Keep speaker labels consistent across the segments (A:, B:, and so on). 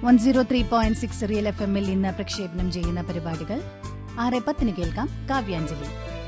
A: one zero three point six real F എമ്മിൽ ഇന്ന് പ്രക്ഷേപണം ചെയ്യുന്ന പരിപാടികൾ ആറ് പത്തിന് കേൾക്കാം കാവ്യാഞ്ജലി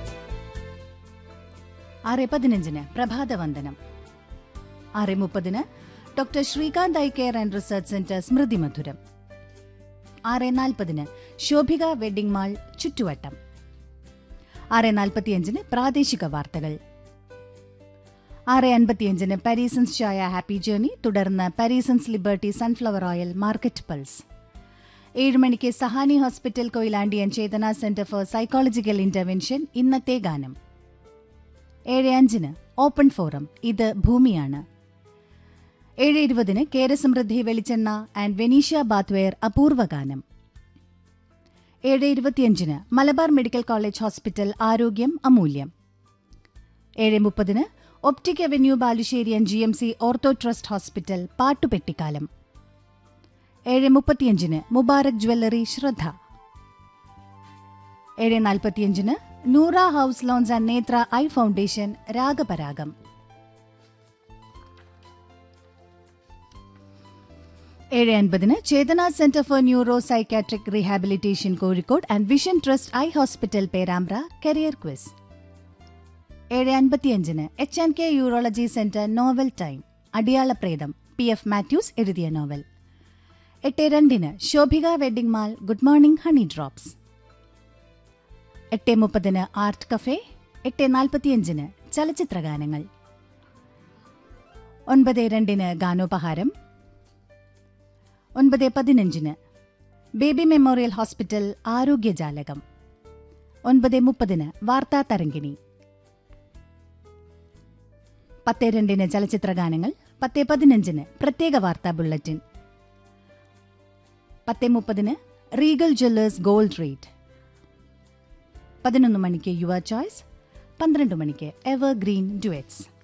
A: ആറ് പതിനഞ്ചിന് പ്രഭാതവന്ദനം ആറ് മുപ്പതിന് doctor Srikanth eye care and research centre സ്മൃതി മധുരം ആറ് നാൽപ്പതിന് ശോഭിക വെഡിംഗ് മാൾ ചുറ്റുവട്ടം ആറ് നാൽപ്പത്തിയഞ്ചിന് പ്രാദേശിക വാർത്തകൾ ആറ് അൻപത്തിയഞ്ചിന് പാരീസൻസ് ചായ ഹാപ്പി ജേർണി തുടർന്ന് Parisons liberty sunflower oil market pulse ഏഴ് മണിക്ക് Sahani hospital Koyilandy and Chethana centre for psychological intervention ഇന്നത്തെ ഗാനം ഏഴ് അഞ്ചിന് ഓപ്പൺ ഫോറം ഇത് ഭൂമിയാണ് ഏഴ് ഇരുപതിന് കേരസമൃദ്ധി വെളിച്ചെണ്ണ ആൻഡ് വെനീഷ്യ ബാത്വെയർ അപൂർവ ഗാനം ഏഴ് ഇരുപത്തിയഞ്ചിന് മലബാർ മെഡിക്കൽ കോളേജ് ഹോസ്പിറ്റൽ ആരോഗ്യം അമൂല്യം ഏഴ് മുപ്പതിന് optic avenue Balussery and G M C ortho trust hospital പാട്ടുപെട്ടിക്കാലം ഏഴ് മുപ്പത്തിയഞ്ചിന് മുബാറക് ജ്വല്ലറി ശ്രദ്ധ ഏഴ് നാൽപ്പത്തിയഞ്ചിന് Noora house lawns and Nethra eye foundation രാഗപരാഗം ഏഴ് അൻപതിന് Chethana centre for neuro psychiatric rehabilitation Kozhikode and vision trust eye hospital Perambra career quiz ഏഴ് അൻപത്തിയഞ്ചിന് H and K urology centre novel time അടിയാളപ്രേതം പി എഫ് മാത്യൂസ് എഴുതിയ നോവൽ എട്ട് രണ്ടിന് Shobhika wedding mall good morning honey drops എട്ട് മുപ്പതിന് ആർട്ട് കഫേ എട്ട് നാൽപ്പത്തിയഞ്ചിന് ചലച്ചിത്രഗാനങ്ങൾ ഒൻപത് രണ്ടിന് ഗാനോപഹാരം ഒൻപത് പതിനഞ്ചിന് ബേബി മെമ്മോറിയൽ ഹോസ്പിറ്റൽ ആരോഗ്യജാലകം ഒൻപത് മുപ്പതിന് വാർത്താ തരംഗിണി പത്ത് രണ്ടിന് ചലച്ചിത്രഗാനങ്ങൾ പത്ത് പതിനഞ്ചിന് പ്രത്യേക വാർത്താ ബുള്ളറ്റിൻ പത്ത് മുപ്പതിന് റീഗൽ ജ്വല്ലേഴ്സ് ഗോൾഡ് റേറ്റ് പതിനൊന്ന് മണിക്ക് യുവ ചോയ്സ് പന്ത്രണ്ട് മണിക്ക് എവർ ഗ്രീൻ ഡുവറ്റ്സ്